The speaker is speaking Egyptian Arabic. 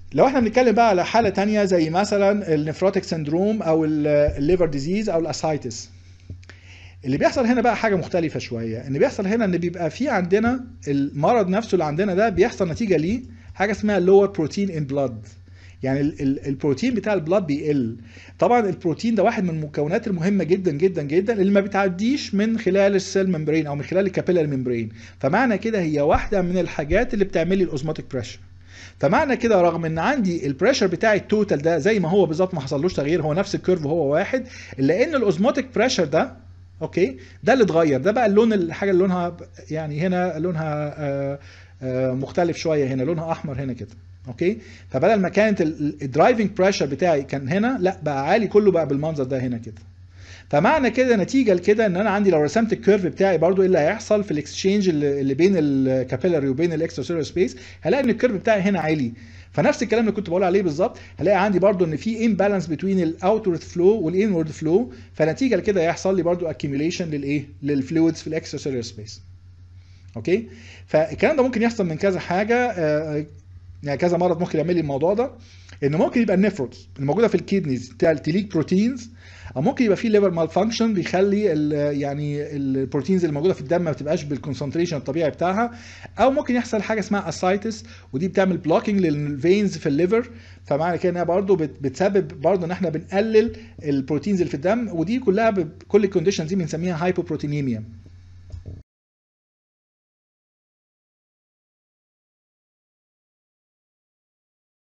لو احنا بنتكلم بقى على حاله تانية زي مثلا النفروتيك سندروم او الليفر ديزيز او الاسايتس اللي بيحصل هنا بقى حاجه مختلفه شويه ان بيحصل هنا ان بيبقى في عندنا المرض نفسه اللي عندنا ده بيحصل نتيجه ليه حاجه اسمها لور بروتين ان بلاد يعني ال- ال- البروتين بتاع البلاد بيقل طبعا البروتين ده واحد من المكونات المهمه جدا جدا جدا اللي ما بتعديش من خلال السيل ممبرين او من خلال الكابيلاري ممبرين فمعنى كده هي واحده من الحاجات اللي بتعمل لي الاوزموتيك بريشر فمعنى كده رغم ان عندي البريشر بتاعي التوتال ده زي ما هو بالظبط ما حصلوش تغيير هو نفس الكيرف هو واحد الا ان الاوزموتيك بريشر ده اوكي ده اللي اتغير ده بقى اللون الحاجه اللي لونها يعني هنا لونها آه، آه، مختلف شويه هنا لونها احمر هنا كده اوكي فبدل ما كانت الدرايفنج بريشر بتاعي كان هنا لا بقى عالي كله بقى بالمنظر ده هنا كده فمعنى كده نتيجه لكده ان انا عندي لو رسمت الكيرف بتاعي برضو ايه اللي هيحصل في الاكسشينج اللي اللي بين الكابيلاري وبين الاكسترا سبيس هلاقي ان الكيرف بتاعي هنا عالي فنفس الكلام اللي كنت بقول عليه بالظبط هلاقي عندي برضو ان في امبالانس بين الاوتورد فلو والانورد فلو فنتيجه لكده يحصل لي برضو اكيوميليشن للايه للفلويدز في الاكسترا سبيس اوكي فالكلام ده ممكن يحصل من كذا حاجه آه، يعني كذا مرض ممكن يعمل لي الموضوع ده ان ممكن يبقى النفروتس الموجوده في الكيدنيز تليك بروتينز او ممكن يبقى في ليفر مال فانكشن بيخلي ال- يعني البروتينز اللي موجوده في الدم ما بتبقاش بالكونسنتريشن الطبيعي بتاعها او ممكن يحصل حاجه اسمها اسايتس ودي بتعمل بلوكينج للفينز في الليفر فمعنى كده انها برضه بت- بتسبب برضه ان احنا بنقلل البروتينز اللي في الدم ودي كلها ب- كل الكونديشنز دي بنسميها هايبوبروتينيميا